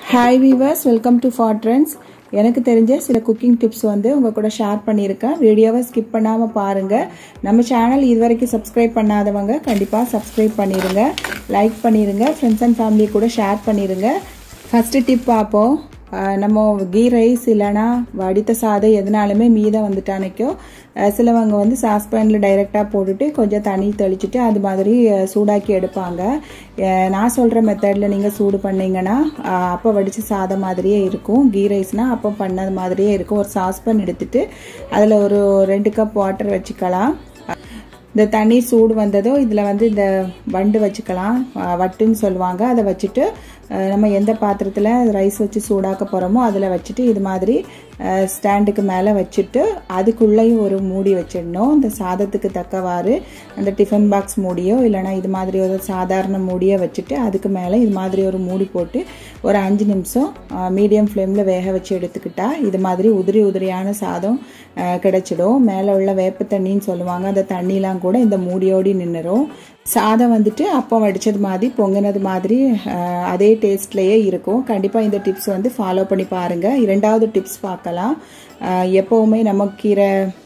hi viewers welcome to four trends எனக்கு தெரிஞ்ச சில குக்கிங் டிப்ஸ் வந்து உங்கள் கூட ஷேர் பண்ணியிருக்கேன் வீடியோவை ஸ்கிப் பண்ணாமல் பாருங்கள் நம்ம சேனல் இது வரைக்கும் சப்ஸ்கிரைப் பண்ணாதவங்க கண்டிப்பாக சப்ஸ்கிரைப் பண்ணிடுங்க லைக் பண்ணிடுங்க ஃப்ரெண்ட்ஸ் அண்ட் ஃபேமிலி கூட ஷேர் பண்ணிடுங்க ஃபஸ்ட்டு டிப் பார்ப்போம் நம்ம கீ ரைஸ் இல்லைனா வடித்த சாதம் எதுனாலுமே மீதம் வந்துட்டானைக்கோ சிலவங்க வந்து சாஸ்பேனில் டைரெக்டாக போட்டுட்டு கொஞ்சம் தண்ணி தெளிச்சுட்டு அது மாதிரி சூடாக்கி எடுப்பாங்க நான் சொல்கிற மெத்தடில் நீங்கள் சூடு பண்ணிங்கன்னா அப்போ வடித்த சாதம் மாதிரியே இருக்கும் கீ ரைஸ்னால் அப்போ பண்ணது மாதிரியே இருக்கும் ஒரு சாஸ்பேன் எடுத்துட்டு அதில் ஒரு ரெண்டு கப் வாட்டர் வச்சுக்கலாம் இந்த தண்ணீர் சூடு வந்ததோ இதில் வந்து இந்த வண்டு வச்சுக்கலாம் வட்டுன்னு சொல்லுவாங்க அதை வச்சுட்டு நம்ம எந்த பாத்திரத்தில் ரைஸ் வச்சு சூடாக்க போகிறோமோ அதில் வச்சுட்டு இது மாதிரி ஸ்டாண்டுக்கு மேலே வச்சுட்டு அதுக்குள்ளேயும் ஒரு மூடி வச்சிடணும் இந்த சாதத்துக்கு தக்கவாறு அந்த டிஃபன் பாக்ஸ் மூடியோ இல்லைனா இது மாதிரி ஒரு சாதாரண மூடியோ வச்சுட்டு அதுக்கு மேலே இது மாதிரி ஒரு மூடி போட்டு ஒரு அஞ்சு நிமிஷம் மீடியம் ஃப்ளேமில் வேக வச்சு எடுத்துக்கிட்டா இது மாதிரி உதிரி உதிரியான சாதம் கிடைச்சிடும் மேலே உள்ள வேப்ப தண்ணின்னு சொல்லுவாங்க அந்த தண்ணிலாம் கூட இந்த மூடியோடி நின்றுரும் சாதம் வந்துட்டு அப்போ வடித்தது மாதிரி பொங்கினது மாதிரி அதே டேஸ்ட்லேயே இருக்கும் கண்டிப்பாக இந்த டிப்ஸ் வந்து ஃபாலோ பண்ணி பாருங்கள் இரண்டாவது டிப்ஸ் பார்க்கலாம் எப்போவுமே நம்ம கீரை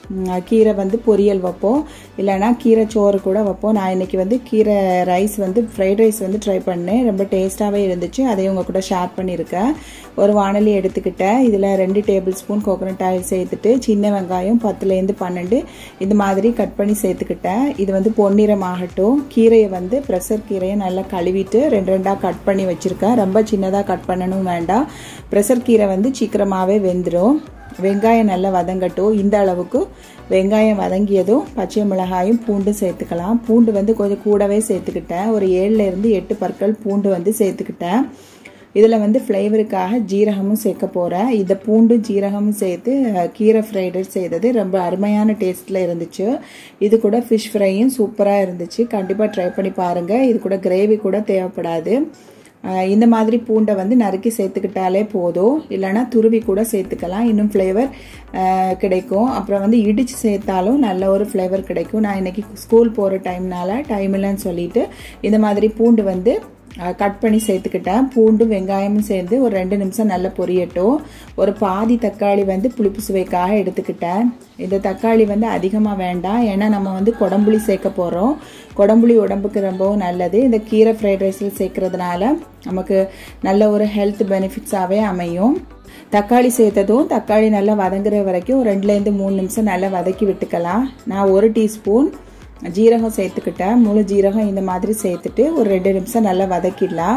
கீரை வந்து பொரியல் வைப்போம் இல்லைனா கீரை சோறு கூட வைப்போம் நான் இன்றைக்கி வந்து கீரை ரைஸ் வந்து ஃப்ரைட் ரைஸ் வந்து ட்ரை பண்ணேன் ரொம்ப டேஸ்ட்டாகவே இருந்துச்சு அதையும் உங்கள் கூட ஷேர் பண்ணியிருக்கேன் ஒரு வானலி எடுத்துக்கிட்டேன் இதில் ரெண்டு டேபிள் ஸ்பூன் கோகோனட் ஆயில் சேர்த்துட்டு சின்ன வெங்காயம் பத்துலேருந்து பன்னெண்டு இந்த மாதிரி கட் பண்ணி சேர்த்துக்கிட்டேன் இது வந்து பொன்னிறம் ஆகட்டும் கீரையை வந்து ப்ரெஷர் கீரையை நல்லா கழுவிட்டு ரெண்டு ரெண்டாக கட் பண்ணி வச்சுருக்கேன் ரொம்ப சின்னதாக கட் பண்ணணும் வேண்டாம் ப்ரெஷர் கீரை வந்து சீக்கிரமாகவே வெந்துடும் வெங்காயம் நல்லா வதங்கட்டும் இந்த அளவுக்கு வெங்காயம் வதங்கியதும் பச்சை மிளகாயும் பூண்டும் சேர்த்துக்கலாம் பூண்டு வந்து கொஞ்சம் கூடவே சேர்த்துக்கிட்டேன் ஒரு ஏழுலேருந்து எட்டு பற்கள் பூண்டு வந்து சேர்த்துக்கிட்டேன் இதில் வந்து ஃப்ளேவருக்காக ஜீரகமும் சேர்க்க போகிறேன் இதை பூண்டு ஜீரகமும் சேர்த்து கீரை ஃப்ரைட் ரைஸ் செய்தது ரொம்ப அருமையான டேஸ்ட்டில் இருந்துச்சு இது கூட ஃபிஷ் ஃப்ரையும் சூப்பராக இருந்துச்சு கண்டிப்பாக ட்ரை பண்ணி பாருங்கள் இது கூட கிரேவி கூட தேவைப்படாது இந்த மாதிரி பூண்டை வந்து நறுக்கி சேர்த்துக்கிட்டாலே போதும் இல்லைனா துருவி கூட சேர்த்துக்கலாம் இன்னும் ஃப்ளேவர் கிடைக்கும் அப்புறம் வந்து இடித்து சேர்த்தாலும் நல்ல ஒரு ஃப்ளேவர் கிடைக்கும் நான் இன்றைக்கி ஸ்கூல் போகிற டைம்னால டைம் இல்லைன்னு சொல்லிட்டு இந்த மாதிரி பூண்டு வந்து கட் பண்ணி சேர்த்துக்கிட்டேன் பூண்டு வெங்காயமும் சேர்ந்து ஒரு ரெண்டு நிமிஷம் நல்லா பொரியட்டும் ஒரு பாதி தக்காளி வந்து புளிப்பு சுவைக்காக எடுத்துக்கிட்டேன் இந்த தக்காளி வந்து அதிகமாக வேண்டாம் ஏன்னா நம்ம வந்து குடம்புளி சேர்க்க போகிறோம் குடம்புளி உடம்புக்கு ரொம்பவும் நல்லது இந்த கீரை ஃப்ரைட் ரைஸில் சேர்க்கறதுனால நமக்கு நல்ல ஒரு ஹெல்த் பெனிஃபிட்ஸாகவே அமையும் தக்காளி சேர்த்ததும் தக்காளி நல்லா வதங்குற வரைக்கும் ரெண்டுலேருந்து மூணு நிமிஷம் நல்லா வதக்கி விட்டுக்கலாம் நான் ஒரு டீஸ்பூன் ஜீரகம் சேர்த்துக்கிட்டேன் முழு ஜீரகம் இந்த மாதிரி சேர்த்துட்டு ஒரு ரெண்டு நிமிஷம் நல்லா வதக்கிடலாம்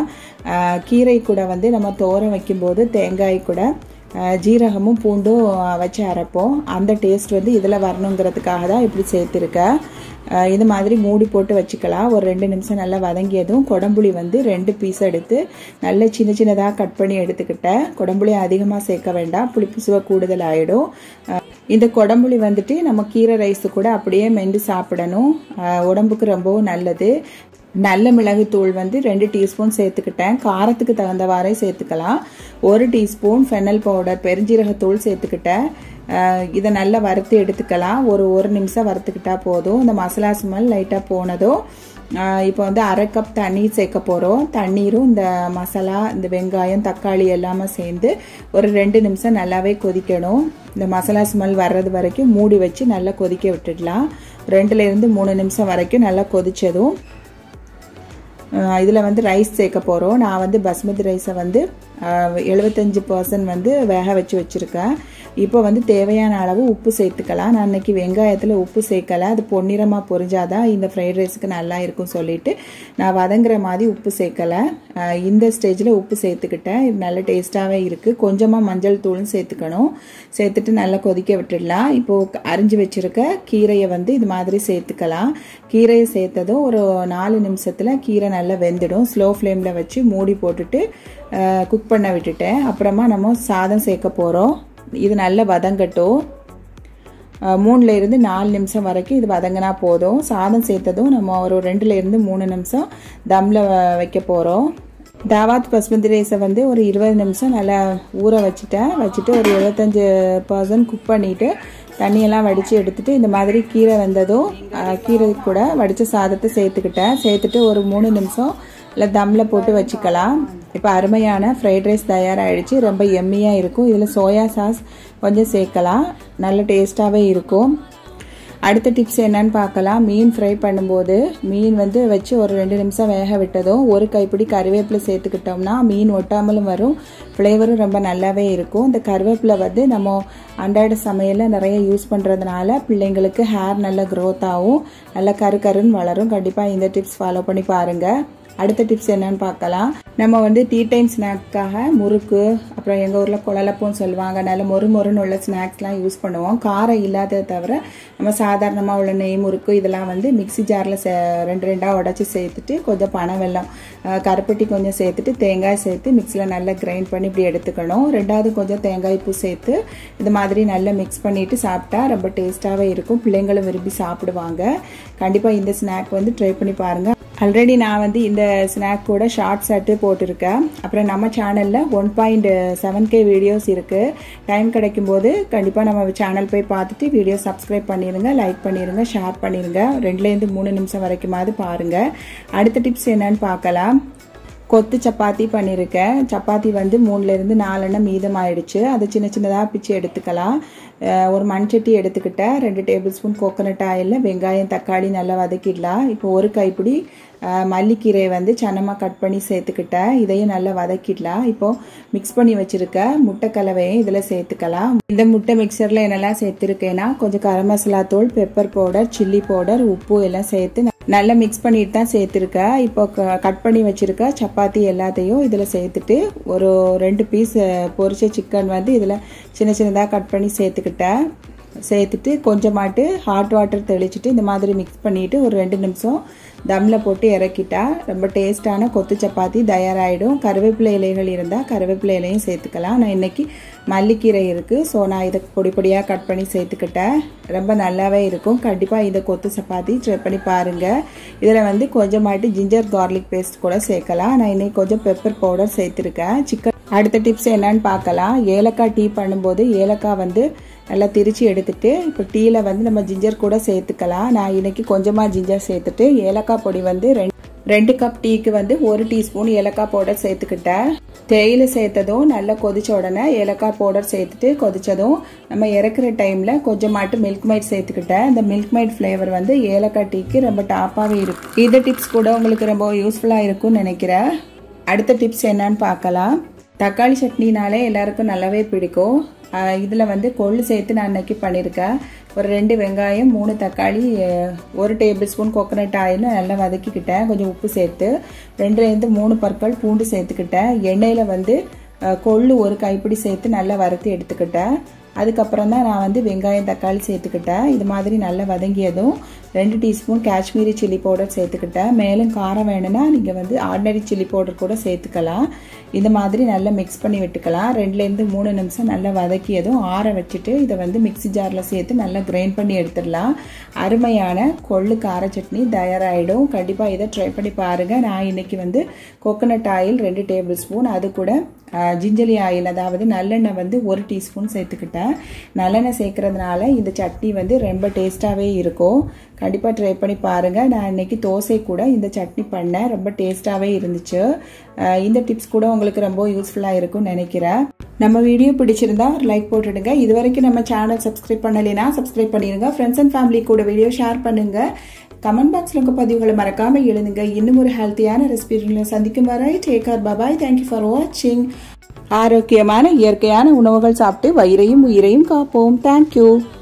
கீரை கூட வந்து நம்ம தோரம் வைக்கும்போது தேங்காய் கூட ஜீரகமும் பூண்டும் வச்சு அரைப்போம் அந்த டேஸ்ட் வந்து இதில் வரணுங்கிறதுக்காக தான் இப்படி சேர்த்துருக்கேன் இது மாதிரி மூடி போட்டு வச்சுக்கலாம் ஒரு ரெண்டு நிமிஷம் நல்லா வதங்கியதும் குடம்புளி வந்து ரெண்டு பீஸ் எடுத்து நல்ல சின்ன சின்னதாக கட் பண்ணி எடுத்துக்கிட்டேன் குடம்புளி அதிகமாக சேர்க்க வேண்டாம் புளிப்பு சுவை கூடுதல் ஆகிடும் இந்த குடம்புளி வந்துட்டு நம்ம கீரை ரைஸு கூட அப்படியே மெண்டு சாப்பிடணும் உடம்புக்கு ரொம்பவும் நல்லது நல்ல மிளகுத்தூள் வந்து ரெண்டு டீஸ்பூன் சேர்த்துக்கிட்டேன் காரத்துக்கு தகுந்தவாறே சேர்த்துக்கலாம் ஒரு டீஸ்பூன் ஃபெனல் பவுடர் பெருஞ்சீரகத்தூள் சேர்த்துக்கிட்டேன் இதை நல்லா வறுத்து எடுத்துக்கலாம் ஒரு ஒரு நிமிஷம் வறுத்துக்கிட்டா போதும் இந்த மசாலா ஸ்மெல் லைட்டாக போனதும் இப்போ வந்து அரை கப் தண்ணீர் சேர்க்க போகிறோம் தண்ணீரும் இந்த மசாலா இந்த வெங்காயம் தக்காளி எல்லாமே சேர்ந்து ஒரு ரெண்டு நிமிஷம் நல்லாவே கொதிக்கணும் இந்த மசாலா ஸ்மெல் வர்றது வரைக்கும் மூடி வச்சு நல்லா கொதிக்க விட்டுடலாம் ரெண்டுலேருந்து மூணு நிமிஷம் வரைக்கும் நல்லா கொதித்ததும் இதில் வந்து ரைஸ் சேர்க்க போகிறோம் நான் வந்து பஸ்மதி ரைஸை வந்து எழுபத்தஞ்சி பர்சன்ட் வந்து வேக வச்சு வச்சுருக்கேன் இப்போ வந்து தேவையான அளவு உப்பு சேர்த்துக்கலாம் நான் இன்றைக்கி வெங்காயத்தில் உப்பு சேர்க்கலை அது பொன்னிறமாக பொரிஞ்சாதான் இந்த ஃப்ரைட் ரைஸுக்கு நல்லா இருக்கும் சொல்லிட்டு நான் வதங்குற மாதிரி உப்பு சேர்க்கலை இந்த ஸ்டேஜில் உப்பு சேர்த்துக்கிட்டேன் இது நல்ல டேஸ்ட்டாகவே இருக்குது கொஞ்சமாக மஞ்சள் தூளும் சேர்த்துக்கணும் சேர்த்துட்டு நல்லா கொதிக்க விட்டுடலாம் இப்போது அரிஞ்சு வச்சுருக்க கீரையை வந்து இது மாதிரி சேர்த்துக்கலாம் கீரையை சேர்த்ததும் ஒரு நாலு நிமிஷத்தில் கீரை நல்லா வெந்துடும் ஸ்லோ ஃப்ளேமில் வச்சு மூடி போட்டுட்டு குக் பண்ண விட்டுட்டேன் அப்புறமா நம்ம சாதம் சேர்க்க போகிறோம் இது நல்லா வதங்கட்டும் மூணுல இருந்து நாலு நிமிஷம் வரைக்கும் இது வதங்கினா போதும் சாதம் சேர்த்ததும் நம்ம ஒரு ரெண்டுல இருந்து மூணு நிமிஷம் தம்ல வைக்க போகிறோம் தாவாத் பஸ்மதி ரைஸை வந்து ஒரு இருபது நிமிஷம் நல்லா ஊற வச்சுட்டேன் வச்சுட்டு ஒரு எழுபத்தஞ்சு பர்சன்ட் குக் பண்ணிவிட்டு தண்ணியெல்லாம் வடித்து எடுத்துட்டு இந்த மாதிரி கீரை வெந்ததும் கீரை கூட வடித்த சாதத்தை சேர்த்துக்கிட்டேன் சேர்த்துட்டு ஒரு மூணு நிமிஷம் இல்லை தம்மில் போட்டு வச்சுக்கலாம் இப்போ அருமையான ஃப்ரைட் ரைஸ் தயாராகிடுச்சு ரொம்ப எம்மியாக இருக்கும் இதில் சோயா சாஸ் கொஞ்சம் சேர்க்கலாம் நல்ல டேஸ்ட்டாகவே இருக்கும் அடுத்த டிப்ஸ் என்னன்னு பார்க்கலாம் மீன் ஃப்ரை பண்ணும்போது மீன் வந்து வச்சு ஒரு ரெண்டு நிமிஷம் வேக விட்டதும் ஒரு கைப்பிடி கருவேப்பிலை சேர்த்துக்கிட்டோம்னா மீன் ஒட்டாமலும் வரும் ஃப்ளேவரும் ரொம்ப நல்லாவே இருக்கும் இந்த கருவேப்பிலை வந்து நம்ம அன்றாட சமையலில் நிறைய யூஸ் பண்ணுறதுனால பிள்ளைங்களுக்கு ஹேர் நல்ல க்ரோத் ஆகும் நல்ல கரு கருன்னு வளரும் கண்டிப்பாக இந்த டிப்ஸ் ஃபாலோ பண்ணி பாருங்கள் அடுத்த டிப்ஸ் என்னன்னு பார்க்கலாம் நம்ம வந்து டீ டைம் ஸ்நாக்காக முறுக்கு அப்புறம் எங்கள் ஊரில் குழலப்போன்னு சொல்லுவாங்க நல்ல மொறு மொறுன்னு உள்ள ஸ்நாக்ஸ்லாம் யூஸ் பண்ணுவோம் காரம் இல்லாததை தவிர நம்ம சாதாரணமாக உள்ள நெய் முறுக்கு இதெல்லாம் வந்து மிக்சி ஜாரில் சே ரெண்டு ரெண்டாக உடச்சி சேர்த்துட்டு கொஞ்சம் பனை வெல்லம் கருப்பட்டி கொஞ்சம் சேர்த்துட்டு தேங்காய் சேர்த்து மிக்சியில் நல்லா கிரைண்ட் பண்ணி இப்படி எடுத்துக்கணும் ரெண்டாவது கொஞ்சம் தேங்காய் பூ சேர்த்து இது மாதிரி நல்லா மிக்ஸ் பண்ணிவிட்டு சாப்பிட்டா ரொம்ப டேஸ்ட்டாகவே இருக்கும் பிள்ளைங்களும் விரும்பி சாப்பிடுவாங்க கண்டிப்பாக இந்த ஸ்நாக் வந்து ட்ரை பண்ணி பாருங்கள் ஆல்ரெடி நான் வந்து இந்த ஸ்நாக் கூட ஷார்ட் சட்டு போட்டிருக்கேன் அப்புறம் நம்ம சேனலில் one point seven K videos இருக்குது டைம் கிடைக்கும் போது கண்டிப்பாக நம்ம சேனல் போய் பார்த்துட்டு வீடியோ சப்ஸ்கிரைப் பண்ணிடுங்க லைக் பண்ணிடுங்க ஷேர் பண்ணிடுங்க ரெண்டுலேருந்து மூணு நிமிஷம் வரைக்குமாவது பாருங்கள் அடுத்த டிப்ஸ் என்னன்னு பார்க்கலாம் கொத்து சப்பாத்தி பண்ணியிருக்கேன் சப்பாத்தி வந்து மூணுலேருந்து நாலெண்ணம் மீதமாயிடுச்சு அதை சின்ன சின்னதாக பிச்சு எடுத்துக்கலாம் ஒரு மண்சட்டி எடுத்துக்கிட்டேன் ரெண்டு டேபிள் ஸ்பூன் கோகோனட் ஆயிலில் வெங்காயம் தக்காளி நல்லா வதக்கிடலாம் இப்போ ஒரு கைப்பிடி மல்லிக்கீரையை வந்து சன்னமாக கட் பண்ணி சேர்த்துக்கிட்டேன் இதையும் நல்லா வதக்கிடலாம் இப்போது மிக்ஸ் பண்ணி வச்சுருக்க முட்டை கலவையும் இதில் சேர்த்துக்கலாம் இந்த முட்டை மிக்சரில் என்னெல்லாம் சேர்த்துருக்கேன்னா கொஞ்சம் கரம் மசாலா தூள் பெப்பர் பவுடர் சில்லி பவுடர் உப்பு எல்லாம் சேர்த்து நல்லா மிக்ஸ் பண்ணிட்டு தான் சேர்த்துருக்கேன் இப்போ கட் பண்ணி வச்சுருக்க சப்பாத்தி எல்லாத்தையும் இதில் சேர்த்துட்டு ஒரு ரெண்டு பீஸ் பொரிச்ச சிக்கன் வந்து இதில் சின்ன சின்னதாக கட் பண்ணி சேர்த்துக்கிட்டேன் சேர்த்துட்டு கொஞ்சமாட்டு ஹாட் வாட்டர் தெளிச்சுட்டு இந்த மாதிரி மிக்ஸ் பண்ணிவிட்டு ஒரு ரெண்டு நிமிஷம் தம்மில் போட்டு இறக்கிட்டா ரொம்ப டேஸ்டான கொத்து சப்பாத்தி தயாராகிடும் கருவேப்பிலை இலைகள் இருந்தால் கருவேப்பிலை இலையும் சேர்த்துக்கலாம் நான் இன்றைக்கி மல்லிக்கீரை இருக்குது ஸோ நான் இதை பொடி பொடியாக கட் பண்ணி சேர்த்துக்கிட்டேன் ரொம்ப நல்லாவே இருக்கும் கண்டிப்பாக இதை கொத்து சப்பாத்தி ட்ரை பண்ணி பாருங்கள் இதில் வந்து கொஞ்சமாட்டு ஜிஞ்சர் கார்லிக் பேஸ்ட் கூட சேர்க்கலாம் நான் இன்றைக்கி கொஞ்சம் பெப்பர் பவுடர் சேர்த்துருக்கேன் சிக்கன் அடுத்த டிப்ஸ் என்னன்னு பார்க்கலாம் ஏலக்காய் டீ பண்ணும்போது ஏலக்காய் வந்து நல்லா திரிச்சு எடுத்துட்டு இப்போ டீயில் வந்து நம்ம ஜிஞ்சர் கூட சேர்த்துக்கலாம் நான் இன்னைக்கு கொஞ்சமாக ஜிஞ்சர் சேர்த்துட்டு ஏலக்காய் பொடி வந்து ரெண்டு ரெண்டு கப் டீக்கு வந்து ஒரு டீஸ்பூன் ஏலக்காய் பவுடர் சேர்த்துக்கிட்டேன் தேயிலை சேர்த்ததும் நல்லா கொதிச்ச உடனே ஏலக்காய் பவுடர் சேர்த்துட்டு கொதிச்சதும் நம்ம இறக்குற டைமில் கொஞ்சமாட்டு மில்க் மைட் சேர்த்துக்கிட்டேன் இந்த மில்க் மைட் ஃப்ளேவர் வந்து ஏலக்காய் டீக்கு ரொம்ப டாப்பாகவே இருக்கும் இந்த டிப்ஸ் கூட உங்களுக்கு ரொம்ப யூஸ்ஃபுல்லாக இருக்கும்னு நினைக்கிறேன் அடுத்த டிப்ஸ் என்னன்னு பார்க்கலாம் தக்காளி சட்னினாலே எல்லாருக்கும் நல்லாவே பிடிக்கும் இதில் வந்து கொள்ளு சேர்த்து நான் இன்னைக்கு பண்ணியிருக்கேன் ஒரு ரெண்டு வெங்காயம் மூணு தக்காளி ஒரு டேபிள் ஸ்பூன் கோகோனட் ஆயில் நல்லா வதக்கிக்கிட்டேன் கொஞ்சம் உப்பு சேர்த்து ரெண்டுலேருந்து மூணு பற்கள் பூண்டு சேர்த்துக்கிட்டேன் எண்ணெயில் வந்து கொள்ளு ஒரு கைப்பிடி சேர்த்து நல்லா வறுத்து எடுத்துக்கிட்டேன் அதுக்கப்புறம் தான் நான் வந்து வெங்காயம் தக்காளி சேர்த்துக்கிட்டேன் இது மாதிரி நல்லா வதங்கியதும் ரெண்டு டீஸ்பூன் காஷ்மீரி சில்லி பவுடர் சேர்த்துக்கிட்டேன் மேலும் காரம் வேணும்னா நீங்கள் வந்து ஆர்டினரி சில்லி பவுடர் கூட சேர்த்துக்கலாம் இந்த மாதிரி நல்லா மிக்ஸ் பண்ணி விட்டுக்கலாம் ரெண்டுலேருந்து மூணு நிமிஷம் நல்லா வதக்கியதும் ஆற வச்சுட்டு இதை வந்து மிக்சி ஜாரில் சேர்த்து நல்லா கிரைண்ட் பண்ணி எடுத்துடலாம் அருமையான கொள்ளு கார சட்னி தயாராகிடும் கண்டிப்பாக இதை ட்ரை பண்ணி பாருங்கள் நான் இன்றைக்கி வந்து கோகோனட் ஆயில் ரெண்டு டேபிள் ஸ்பூன் அது கூட ஜிஞ்சலி ஆயில் அதாவது நல்லெண்ணெய் வந்து ஒரு டீஸ்பூன் சேர்த்துக்கிட்டேன் நல்லெண்ணெய் சேர்க்கறதுனால இந்த சட்னி வந்து ரொம்ப டேஸ்ட்டாகவே இருக்கும் கண்டிப்பாக ட்ரை பண்ணி பாருங்கள் நான் இன்றைக்கி தோசை கூட இந்த சட்னி பண்ணேன் ரொம்ப டேஸ்ட்டாகவே இருந்துச்சு இந்த டிப்ஸ் கூட உங்களுக்கு ரொம்ப யூஸ்ஃபுல்லாக இருக்கும்னு நினைக்கிறேன் நம்ம வீடியோ பிடிச்சிருந்தா ஒரு லைக் போட்டுடுங்க இது வரைக்கும் நம்ம சேனல் சப்ஸ்கிரைப் பண்ணலைன்னா சப்ஸ்கிரைப் பண்ணிடுங்க ஃப்ரெண்ட்ஸ் அண்ட் ஃபேமிலி கூட வீடியோ ஷேர் பண்ணுங்கள் கமெண்ட் பாக்ஸில் உங்கள் பதிவுகளை மறக்காமல் எழுதுங்க இன்னும் ஒரு ஹெல்த்தியான ரெசிபிகளை சந்திக்கும் வரை take care bye bye thank you for வாட்சிங் ஆரோக்கியமான இயற்கையான உணவுகள் சாப்பிட்டு வயிறையும் உயிரையும் காப்போம் தேங்க்யூ